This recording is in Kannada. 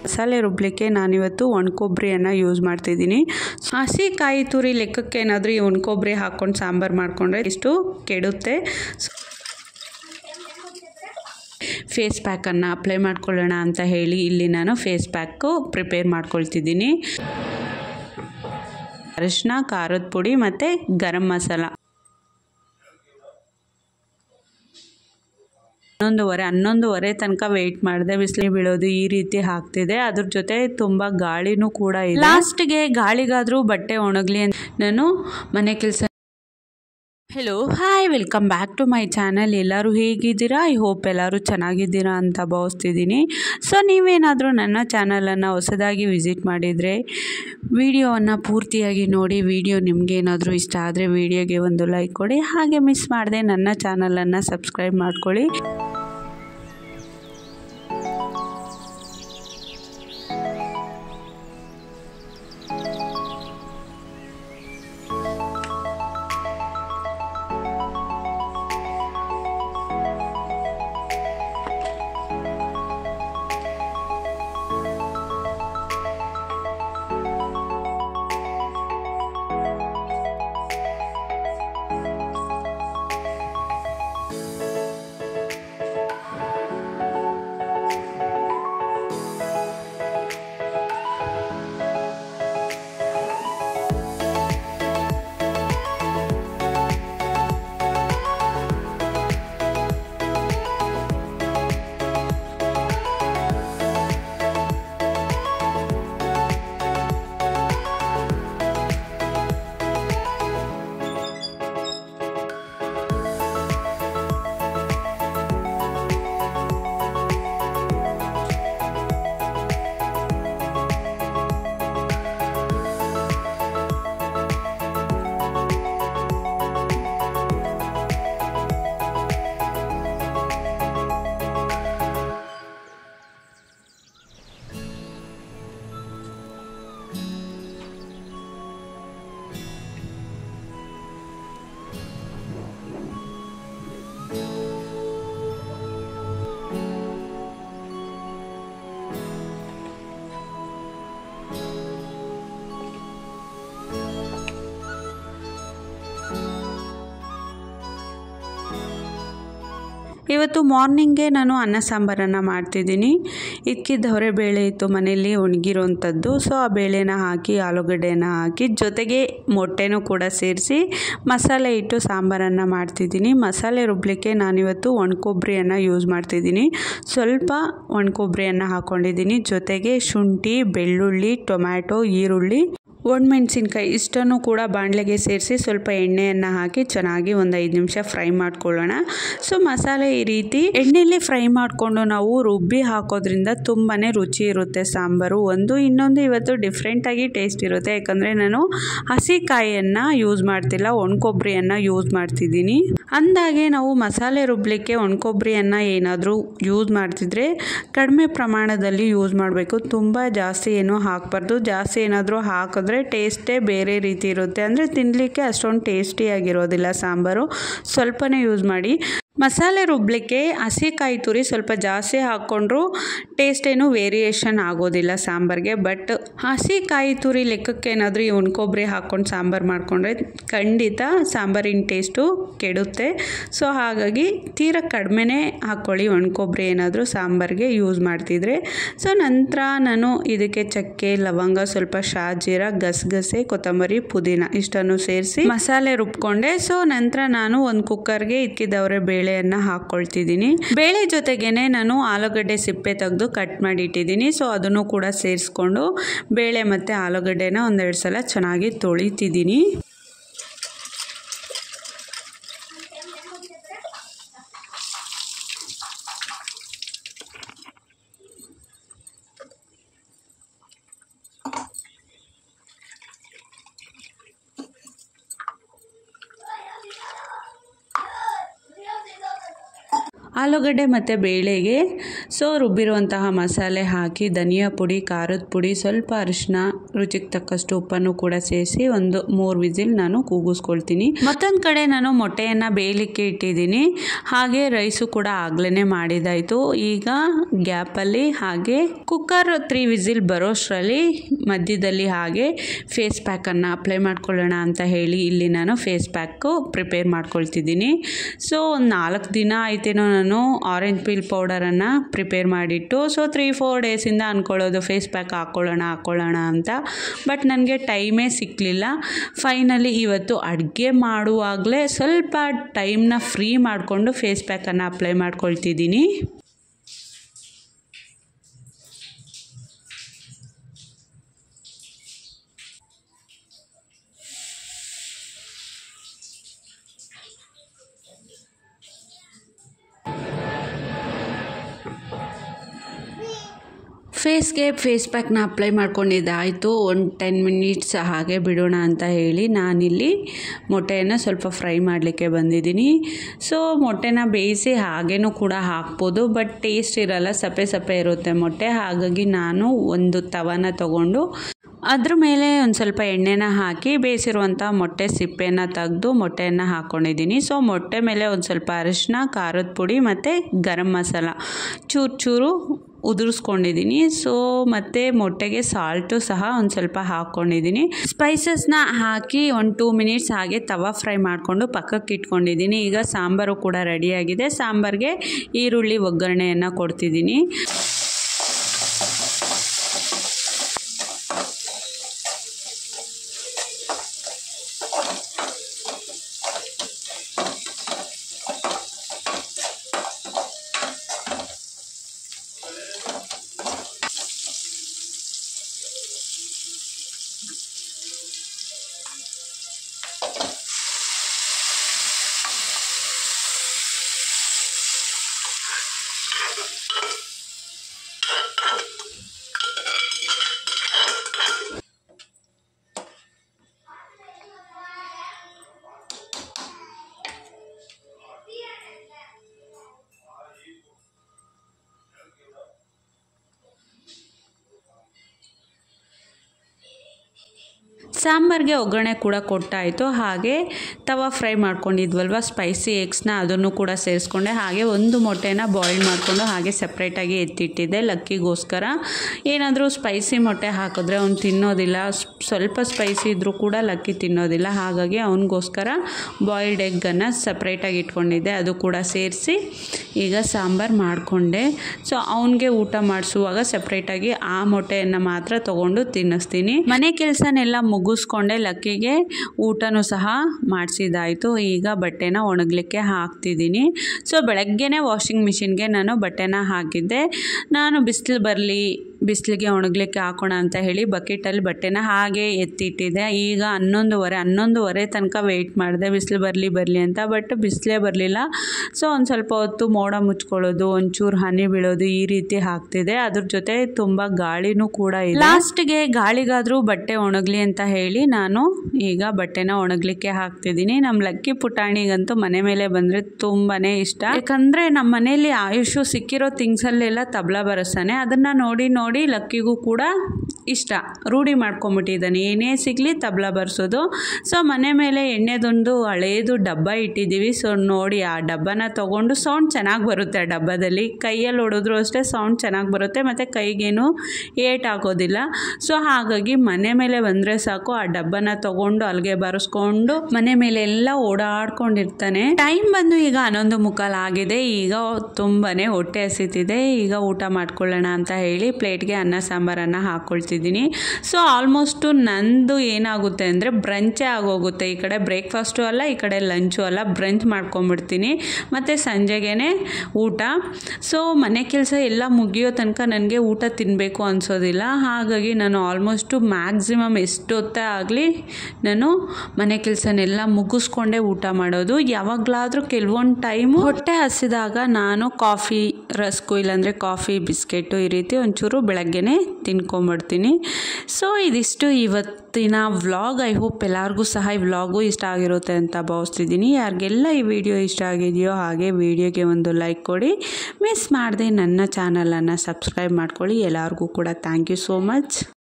ಮಸಾಲೆ ರುಬ್ಲಿಕ್ಕೆ ನಾನಿವತ್ತು ಒಣಕೊಬ್ಬರಿಯನ್ನು ಯೂಸ್ ಮಾಡ್ತಿದ್ದೀನಿ ಹಸಿ ಕಾಯಿ ತುರಿ ಲೆಕ್ಕಕ್ಕೆ ಏನಾದರೂ ಈ ಒಣಕೊಬ್ಬರಿ ಹಾಕ್ಕೊಂಡು ಸಾಂಬಾರು ಮಾಡಿಕೊಂಡ್ರೆ ಇಷ್ಟು ಕೆಡುತ್ತೆ ಫೇಸ್ ಪ್ಯಾಕನ್ನು ಅಪ್ಲೈ ಮಾಡ್ಕೊಳ್ಳೋಣ ಅಂತ ಹೇಳಿ ಇಲ್ಲಿ ನಾನು ಫೇಸ್ ಪ್ಯಾಕು ಪ್ರಿಪೇರ್ ಮಾಡ್ಕೊಳ್ತಿದ್ದೀನಿ ಅರಿಶಿನ ಖಾರದ ಪುಡಿ ಮತ್ತು ಗರಂ ಮಸಾಲ ಹನ್ನೊಂದುವರೆ ಹನ್ನೊಂದುವರೆ ತನಕ ವೆಯ್ಟ್ ಮಾಡಿದೆ ಬಿಸಿಲು ಬೀಳೋದು ಈ ರೀತಿ ಆಗ್ತಿದೆ ಅದ್ರ ಜೊತೆ ತುಂಬ ಗಾಳಿನೂ ಕೂಡ ಇದೆ ಲಾಸ್ಟ್ಗೆ ಗಾಳಿಗಾದರೂ ಬಟ್ಟೆ ಒಣಗಲಿ ಅಂತ ನಾನು ಮನೆ ಕೆಲಸ hello hi welcome back to my channel ಎಲ್ಲರೂ ಹೇಗಿದ್ದೀರಾ ಐ ಹೋಪ್ ಎಲ್ಲರೂ ಚೆನ್ನಾಗಿದ್ದೀರಾ ಅಂತ ಭಾವಿಸ್ತಿದ್ದೀನಿ ಸೊ ನೀವೇನಾದರೂ ನನ್ನ ಚಾನಲನ್ನು ಹೊಸದಾಗಿ ವಿಸಿಟ್ ಮಾಡಿದರೆ ವಿಡಿಯೋವನ್ನು ಪೂರ್ತಿಯಾಗಿ ನೋಡಿ ವಿಡಿಯೋ ನಿಮಗೇನಾದರೂ ಇಷ್ಟ ಆದರೆ ವಿಡಿಯೋಗೆ ಒಂದು ಲೈಕ್ ಕೊಡಿ ಹಾಗೆ ಮಿಸ್ ಮಾಡದೆ ನನ್ನ ಚಾನಲನ್ನು ಸಬ್ಸ್ಕ್ರೈಬ್ ಮಾಡ್ಕೊಳ್ಳಿ ಇವತ್ತು ಮಾರ್ನಿಂಗ್ಗೆ ನಾನು ಅನ್ನ ಸಾಂಬಾರನ್ನು ಮಾಡ್ತಿದ್ದೀನಿ ಇಕ್ಕಿದ್ದವರೆ ಬೇಳೆ ಇತ್ತು ಮನೆಯಲ್ಲಿ ಒಣಗಿರೋಂಥದ್ದು ಸೊ ಆ ಬೇಳೆನ ಹಾಕಿ ಆಲೂಗಡ್ಡೆನ ಹಾಕಿ ಜೊತೆಗೆ ಮೊಟ್ಟೆನೂ ಕೂಡ ಸೇರಿಸಿ ಮಸಾಲೆ ಇಟ್ಟು ಸಾಂಬಾರನ್ನು ಮಾಡ್ತಿದ್ದೀನಿ ಮಸಾಲೆ ರುಬ್ಲಿಕ್ಕೆ ನಾನಿವತ್ತು ಒಣಕೊಬ್ಬರಿಯನ್ನು ಯೂಸ್ ಮಾಡ್ತಿದ್ದೀನಿ ಸ್ವಲ್ಪ ಒಣಕೊಬ್ಬರಿಯನ್ನು ಹಾಕ್ಕೊಂಡಿದ್ದೀನಿ ಜೊತೆಗೆ ಶುಂಠಿ ಬೆಳ್ಳುಳ್ಳಿ ಟೊಮ್ಯಾಟೊ ಈರುಳ್ಳಿ ಒಣಮೆಣ್ಸಿನ್ಕಾಯಿ ಇಷ್ಟನ್ನು ಕೂಡ ಬಾಣಲೆಗೆ ಸೇರಿಸಿ ಸ್ವಲ್ಪ ಎಣ್ಣೆಯನ್ನು ಹಾಕಿ ಚೆನ್ನಾಗಿ ಒಂದು ಐದು ನಿಮಿಷ ಫ್ರೈ ಮಾಡ್ಕೊಳ್ಳೋಣ ಸೊ ಮಸಾಲೆ ಈ ರೀತಿ ಎಣ್ಣೆಯಲ್ಲಿ ಫ್ರೈ ಮಾಡಿಕೊಂಡು ನಾವು ರುಬ್ಬಿ ಹಾಕೋದ್ರಿಂದ ತುಂಬಾ ರುಚಿ ಇರುತ್ತೆ ಸಾಂಬಾರು ಒಂದು ಇನ್ನೊಂದು ಇವತ್ತು ಡಿಫ್ರೆಂಟಾಗಿ ಟೇಸ್ಟ್ ಇರುತ್ತೆ ಯಾಕಂದರೆ ನಾನು ಹಸಿ ಕಾಯಿಯನ್ನು ಯೂಸ್ ಮಾಡ್ತಿಲ್ಲ ಒಣಕೊಬ್ಬರಿಯನ್ನು ಯೂಸ್ ಮಾಡ್ತಿದ್ದೀನಿ ಅಂದಾಗೆ ನಾವು ಮಸಾಲೆ ರುಬ್ಲಿಕ್ಕೆ ಒಣಕೊಬ್ಬರಿಯನ್ನು ಏನಾದರೂ ಯೂಸ್ ಮಾಡ್ತಿದ್ರೆ ಕಡಿಮೆ ಪ್ರಮಾಣದಲ್ಲಿ ಯೂಸ್ ಮಾಡಬೇಕು ತುಂಬ ಜಾಸ್ತಿ ಏನೂ ಹಾಕಬಾರ್ದು ಜಾಸ್ತಿ ಏನಾದರೂ ಹಾಕಿದ್ರೆ ಟೇಸ್ಟೇ ಬೇರೆ ರೀತಿ ಇರುತ್ತೆ ಅಂದರೆ ತಿನ್ನಲಿಕ್ಕೆ ಅಷ್ಟೊಂದು ಟೇಸ್ಟಿಯಾಗಿರೋದಿಲ್ಲ ಸಾಂಬಾರು ಸ್ವಲ್ಪನೇ ಯೂಸ್ ಮಾಡಿ ಮಸಾಲೆ ರುಬ್ಲಿಕ್ಕೆ ಹಸಿ ಕಾಯಿ ತುರಿ ಸ್ವಲ್ಪ ಜಾಸ್ತಿ ಹಾಕ್ಕೊಂಡ್ರು ಟೇಸ್ಟ್ ಏನು ವೇರಿಯೇಷನ್ ಆಗೋದಿಲ್ಲ ಸಾಂಬಾರಿಗೆ ಬಟ್ ಹಸಿ ಕಾಯಿ ತುರಿ ಲೆಕ್ಕಕ್ಕೆ ಏನಾದರೂ ಈ ಒಣಕೊಬ್ಬರಿ ಹಾಕ್ಕೊಂಡು ಸಾಂಬಾರು ಮಾಡಿಕೊಂಡ್ರೆ ಖಂಡಿತ ಸಾಂಬಾರಿನ ಟೇಸ್ಟು ಕೆಡುತ್ತೆ ಸೊ ಹಾಗಾಗಿ ತೀರ ಕಡಿಮೆನೇ ಹಾಕ್ಕೊಳ್ಳಿ ಒಣಕೊಬ್ಬರಿ ಏನಾದರೂ ಸಾಂಬಾರಿಗೆ ಯೂಸ್ ಮಾಡ್ತಿದ್ರೆ ಸೊ ನಂತರ ನಾನು ಇದಕ್ಕೆ ಚಕ್ಕೆ ಲವಂಗ ಸ್ವಲ್ಪ ಶಾಜೀರ ಗಸಗಸೆ ಕೊತ್ತಂಬರಿ ಪುದೀನ ಇಷ್ಟನ್ನು ಸೇರಿಸಿ ಮಸಾಲೆ ರುಬ್ಕೊಂಡೆ ಸೊ ನಂತರ ನಾನು ಒಂದು ಕುಕ್ಕರ್ಗೆ ಇಕ್ಕಿದವರೆ ಬೇಳೆಯನ್ನು ಹಾಕ್ಕೊಳ್ತಿದ್ದೀನಿ ಬೇಳೆ ಜೊತೆಗೇನೆ ನಾನು ಆಲೂಗಡ್ಡೆ ಸಿಪ್ಪೆ ತೆಗೆದು ಕಟ್ ಮಾಡಿ ಇಟ್ಟಿದ್ದೀನಿ ಸೊ ಅದನ್ನು ಕೂಡ ಸೇರಿಸ್ಕೊಂಡು ಬೇಳೆ ಮತ್ತು ಆಲೂಗಡ್ಡೆನ ಒಂದೆರಡು ಸಲ ಚೆನ್ನಾಗಿ ತೊಳಿತಿದ್ದೀನಿ ಆಲೂಗಡ್ಡೆ ಮತ್ತು ಬೇಳೆಗೆ ಸೊ ರುಬ್ಬಿರುವಂತಹ ಮಸಾಲೆ ಹಾಕಿ ಧನಿಯಾ ಪುಡಿ ಖಾರದ ಪುಡಿ ಸ್ವಲ್ಪ ಅರಿಶಿನ ರುಚಿಗೆ ತಕ್ಕಷ್ಟು ಉಪ್ಪನ್ನು ಕೂಡ ಸೇರಿಸಿ ಒಂದು ಮೂರು ವಿಸಿಲ್ ನಾನು ಕೂಗಿಸ್ಕೊಳ್ತೀನಿ ಮತ್ತೊಂದು ಕಡೆ ನಾನು ಮೊಟ್ಟೆಯನ್ನು ಬೇಯಲಿಕ್ಕೆ ಇಟ್ಟಿದ್ದೀನಿ ಹಾಗೆ ರೈಸು ಕೂಡ ಆಗ್ಲೇ ಮಾಡಿದಾಯಿತು ಈಗ ಗ್ಯಾಪಲ್ಲಿ ಹಾಗೆ ಕುಕ್ಕರ್ ತ್ರೀ ವಿಸಿಲ್ ಬರೋಷ್ಟರಲ್ಲಿ ಮಧ್ಯದಲ್ಲಿ ಹಾಗೆ ಫೇಸ್ ಪ್ಯಾಕನ್ನು ಅಪ್ಲೈ ಮಾಡ್ಕೊಳ್ಳೋಣ ಅಂತ ಹೇಳಿ ಇಲ್ಲಿ ನಾನು ಫೇಸ್ ಪ್ಯಾಕು ಪ್ರಿಪೇರ್ ಮಾಡ್ಕೊಳ್ತಿದ್ದೀನಿ ಸೊ ಒಂದು ನಾಲ್ಕು ದಿನ ಆಯ್ತೇನೋ ನಾನು ಆರೆಂಜ್ ಪೀಲ್ ಪೌಡರನ್ನು ಪ್ರಿಪೇರ್ ಮಾಡಿಟ್ಟು ಸೊ ತ್ರೀ ಫೋರ್ ಡೇಸಿಂದ ಅಂದ್ಕೊಳ್ಳೋದು ಫೇಸ್ ಪ್ಯಾಕ್ ಹಾಕ್ಕೊಳ್ಳೋಣ ಹಾಕ್ಕೊಳ್ಳೋಣ ಅಂತ ಬಟ್ ನನಗೆ ಟೈಮೇ ಸಿಕ್ಕಲಿಲ್ಲ ಫೈನಲಿ ಇವತ್ತು ಅಡುಗೆ ಮಾಡುವಾಗಲೇ ಸ್ವಲ್ಪ ಟೈಮ್ನ ಫ್ರೀ ಮಾಡಿಕೊಂಡು ಫೇಸ್ ಪ್ಯಾಕನ್ನು ಅಪ್ಲೈ ಮಾಡ್ಕೊಳ್ತಿದ್ದೀನಿ ಫೇಸ್ಗೆ ಫೇಸ್ ಪ್ಯಾಕ್ನ ಅಪ್ಲೈ ಮಾಡ್ಕೊಂಡಿದ್ದಾಯಿತು ಒಂದು ಟೆನ್ ಮಿನಿಟ್ಸ್ ಹಾಗೆ ಬಿಡೋಣ ಅಂತ ಹೇಳಿ ನಾನಿಲ್ಲಿ ಮೊಟ್ಟೆಯನ್ನು ಸ್ವಲ್ಪ ಫ್ರೈ ಮಾಡಲಿಕ್ಕೆ ಬಂದಿದ್ದೀನಿ ಸೊ ಮೊಟ್ಟೆನ ಬೇಯಿಸಿ ಹಾಗೇನೂ ಕೂಡ ಹಾಕ್ಬೋದು ಬಟ್ ಟೇಸ್ಟ್ ಇರಲ್ಲ ಸಪ್ಪೆ ಸಪ್ಪೆ ಇರುತ್ತೆ ಮೊಟ್ಟೆ ಹಾಗಾಗಿ ನಾನು ಒಂದು ತವನ ತಗೊಂಡು ಅದ್ರ ಮೇಲೆ ಒಂದು ಸ್ವಲ್ಪ ಎಣ್ಣೆನ ಹಾಕಿ ಬೇಯಿಸಿರುವಂಥ ಮೊಟ್ಟೆ ಸಿಪ್ಪೆನ ತೆಗೆದು ಮೊಟ್ಟೆಯನ್ನು ಹಾಕ್ಕೊಂಡಿದ್ದೀನಿ ಸೊ ಮೊಟ್ಟೆ ಮೇಲೆ ಒಂದು ಸ್ವಲ್ಪ ಅರಿಶಿನ ಖಾರದ ಪುಡಿ ಮತ್ತು ಗರಂ ಮಸಾಲ ಚೂರು ಚೂರು ಉದುರಿಸ್ಕೊಂಡಿದ್ದೀನಿ ಸೊ ಮತ್ತು ಮೊಟ್ಟೆಗೆ ಸಾಲ್ಟು ಸಹ ಒಂದು ಸ್ವಲ್ಪ ಹಾಕ್ಕೊಂಡಿದ್ದೀನಿ ಸ್ಪೈಸಸ್ನ ಹಾಕಿ ಒಂದು ಟೂ ಮಿನಿಟ್ಸ್ ಹಾಗೆ ತವಾ ಫ್ರೈ ಮಾಡಿಕೊಂಡು ಪಕ್ಕಕ್ಕೆ ಇಟ್ಕೊಂಡಿದ್ದೀನಿ ಈಗ ಸಾಂಬಾರು ಕೂಡ ರೆಡಿಯಾಗಿದೆ ಸಾಂಬಾರಿಗೆ ಈರುಳ್ಳಿ ಒಗ್ಗರಣೆಯನ್ನು ಕೊಡ್ತಿದ್ದೀನಿ ಸಾಂಬಾರಿಗೆ ಒಗ್ಗರಣೆ ಕೂಡ ಕೊಟ್ಟಾಯಿತು ಹಾಗೆ ತವಾ ಫ್ರೈ ಮಾಡ್ಕೊಂಡಿದ್ವಲ್ವ ಸ್ಪೈಸಿ ಎಗ್ಸ್ನ ಅದನ್ನು ಕೂಡ ಸೇರಿಸ್ಕೊಂಡೆ ಹಾಗೆ ಒಂದು ಮೊಟ್ಟೆನ ಬಾಯ್ಲ್ ಮಾಡಿಕೊಂಡು ಹಾಗೆ ಸಪ್ರೇಟಾಗಿ ಎತ್ತಿಟ್ಟಿದ್ದೆ ಲಕ್ಕಿಗೋಸ್ಕರ ಏನಾದರೂ ಸ್ಪೈಸಿ ಮೊಟ್ಟೆ ಹಾಕಿದ್ರೆ ಅವ್ನು ತಿನ್ನೋದಿಲ್ಲ ಸ್ವಲ್ಪ ಸ್ಪೈಸಿ ಇದ್ದರೂ ಕೂಡ ಲಕ್ಕಿ ತಿನ್ನೋದಿಲ್ಲ ಹಾಗಾಗಿ ಅವನಿಗೋಸ್ಕರ ಬಾಯ್ಲ್ಡ್ ಎಗ್ಗನ್ನು ಸಪ್ರೇಟಾಗಿ ಇಟ್ಕೊಂಡಿದ್ದೆ ಅದು ಕೂಡ ಸೇರಿಸಿ ಈಗ ಸಾಂಬಾರು ಮಾಡಿಕೊಂಡೆ ಸೊ ಅವನಿಗೆ ಊಟ ಮಾಡಿಸುವಾಗ ಸಪ್ರೇಟಾಗಿ ಆ ಮೊಟ್ಟೆಯನ್ನು ಮಾತ್ರ ತೊಗೊಂಡು ತಿನ್ನಿಸ್ತೀನಿ ಮನೆ ಕೆಲಸನೆಲ್ಲ ಮುಗಿಸ್ಕೊಂಡೆ ಲಕ್ಕಿಗೆ ಊಟನೂ ಸಹ ಮಾಡಿಸಿದಾಯಿತು ಈಗ ಬಟ್ಟೆನ ಒಣಗಲಿಕ್ಕೆ ಹಾಕ್ತಿದ್ದೀನಿ ಸೊ ಬೆಳಗ್ಗೆನೇ ವಾಷಿಂಗ್ ಮಿಷಿನ್ಗೆ ನಾನು ಬಟ್ಟೆನ ಹಾಕಿದ್ದೆ ನಾನು ಬಿಸಿಲು ಬರಲಿ ಬಿಸಿಲಿಗೆ ಒಣಗಲಿಕ್ಕೆ ಹಾಕೋಣ ಅಂತ ಹೇಳಿ ಬಕೆಟಲ್ಲಿ ಬಟ್ಟೆನ ಹಾಗೆ ಎತ್ತಿಟ್ಟಿದ್ದೆ ಈಗ ಹನ್ನೊಂದುವರೆ ಹನ್ನೊಂದುವರೆ ತನಕ ವೆಯ್ಟ್ ಮಾಡಿದೆ ಬಿಸಿಲು ಬರಲಿ ಬರಲಿ ಅಂತ ಬಟ್ ಬಿಸಿಲೇ ಬರಲಿಲ್ಲ ಸೊ ಒಂದು ಸ್ವಲ್ಪ ಹೊತ್ತು ಮೋಡ ಮುಚ್ಕೊಳ್ಳೋದು ಒಂಚೂರು ಹನಿ ಬೀಳೋದು ಈ ರೀತಿ ಆಗ್ತಿದೆ ಅದ್ರ ಜೊತೆ ತುಂಬ ಗಾಳಿನೂ ಕೂಡ ಇದೆ ಲಾಸ್ಟ್ಗೆ ಗಾಳಿಗಾದರೂ ಬಟ್ಟೆ ಒಣಗಲಿ ಅಂತ ಹೇಳಿ ನಾನು ಈಗ ಬಟ್ಟೆನ ಒಣಗಲಿಕ್ಕೆ ಹಾಕ್ತಿದ್ದೀನಿ ನಮ್ಮ ಲಕ್ಕಿ ಪುಟಾಣಿಗಂತೂ ಮನೆ ಮೇಲೆ ಬಂದರೆ ತುಂಬಾ ಇಷ್ಟ ಯಾಕಂದರೆ ನಮ್ಮ ಮನೇಲಿ ಆಯುಷು ಸಿಕ್ಕಿರೋ ಥಿಂಗ್ಸಲ್ಲೆಲ್ಲ ತಬಲ ಬರೆಸ್ತಾನೆ ಅದನ್ನು ನೋಡಿ ನೋಡಿ ಲಕ್ಕಿಗೂ ಕೂಡ ಇಷ್ಟ ರೂಢಿ ಮಾಡ್ಕೊಂಬಿಟ್ಟಿದ್ದಾನೆ ಏನೇ ಸಿಗಲಿ ತಬಲ ಬರ್ಸೋದು ಸೊ ಮನೆ ಮೇಲೆ ಎಣ್ಣೆದೊಂದು ಹಳೇದು ಡಬ್ಬ ಇಟ್ಟಿದ್ದೀವಿ ಸೊ ನೋಡಿ ಆ ಡಬ್ಬನ ತೊಗೊಂಡು ಸೌಂಡ್ ಚೆನ್ನಾಗಿ ಬರುತ್ತೆ ಆ ಡಬ್ಬದಲ್ಲಿ ಕೈಯಲ್ಲಿ ಹೊಡೆದ್ರು ಅಷ್ಟೇ ಸೌಂಡ್ ಚೆನ್ನಾಗಿ ಬರುತ್ತೆ ಮತ್ತು ಕೈಗೇನು ಏಟ್ ಆಗೋದಿಲ್ಲ ಸೊ ಹಾಗಾಗಿ ಮನೆ ಮೇಲೆ ಬಂದರೆ ಸಾಕು ಆ ಡಬ್ಬನ ತೊಗೊಂಡು ಅಲ್ಲಿಗೆ ಬರೆಸ್ಕೊಂಡು ಮನೆ ಮೇಲೆ ಎಲ್ಲ ಓಡಾಡ್ಕೊಂಡಿರ್ತಾನೆ ಟೈಮ್ ಬಂದು ಈಗ ಹನ್ನೊಂದು ಮುಕ್ಕಾಲು ಆಗಿದೆ ಈಗ ತುಂಬಾ ಹೊಟ್ಟೆ ಹಸಿತಿದೆ ಈಗ ಊಟ ಮಾಡ್ಕೊಳ್ಳೋಣ ಅಂತ ಹೇಳಿ ಪ್ಲೇಟ್ಗೆ ಅನ್ನ ಸಾಂಬಾರನ್ನು ಹಾಕ್ಕೊಳ್ತಿದ್ದೀನಿ ಸೊ ಆಲ್ಮೋಸ್ಟು ನಂದು ಏನಾಗುತ್ತೆ ಅಂದರೆ ಬ್ರಂಚೇ ಆಗೋಗುತ್ತೆ ಈ ಕಡೆ ಬ್ರೇಕ್ಫಾಸ್ಟು ಅಲ್ಲ ಈ ಕಡೆ ಲಂಚು ಅಲ್ಲ ಬ್ರಂಚ್ ಮಾಡ್ಕೊಂಬಿಡ್ತೀನಿ ಮತ್ತು ಸಂಜೆಗೇ ಊಟ ಸೊ ಮನೆ ಕೆಲಸ ಎಲ್ಲ ಮುಗಿಯೋ ತನಕ ನನಗೆ ಊಟ ತಿನ್ನಬೇಕು ಅನಿಸೋದಿಲ್ಲ ಹಾಗಾಗಿ ನಾನು ಆಲ್ಮೋಸ್ಟು ಮ್ಯಾಕ್ಸಿಮಮ್ ಎಷ್ಟೊತ್ತೇ ಆಗಲಿ ನಾನು ಮನೆ ಕೆಲಸನೆಲ್ಲ ಮುಗಿಸ್ಕೊಂಡೇ ಊಟ ಮಾಡೋದು ಯಾವಾಗಲಾದರೂ ಕೆಲವೊಂದು ಟೈಮು ಹೊಟ್ಟೆ ಹಸಿದಾಗ ನಾನು ಕಾಫಿ ರಸ್ಕು ಇಲ್ಲಾಂದರೆ ಕಾಫಿ ಬಿಸ್ಕೆಟು ಈ ರೀತಿ ಒಂಚೂರು ಬೆಳಗ್ಗೆನೇ ತಿನ್ಕೊಂಬಿಡ್ತೀನಿ ಸೊ ಇದಿಷ್ಟು ಇವತ್ತಿನ ವ್ಲಾಗ್ ಐ ಹೋಪ್ ಎಲ್ಲರಿಗೂ ಸಹ ಈ ವ್ಲಾಗು ಇಷ್ಟ ಆಗಿರುತ್ತೆ ಅಂತ ಭಾವಿಸ್ತಿದ್ದೀನಿ ಯಾರಿಗೆಲ್ಲ ಈ ವಿಡಿಯೋ ಇಷ್ಟ ಆಗಿದೆಯೋ ಹಾಗೆ ವಿಡಿಯೋಗೆ ಒಂದು ಲೈಕ್ ಕೊಡಿ ಮಿಸ್ ಮಾಡದೆ ನನ್ನ ಚಾನಲನ್ನು ಸಬ್ಸ್ಕ್ರೈಬ್ ಮಾಡ್ಕೊಳ್ಳಿ ಎಲ್ಲರಿಗೂ ಕೂಡ ಥ್ಯಾಂಕ್ ಯು ಸೋ ಮಚ್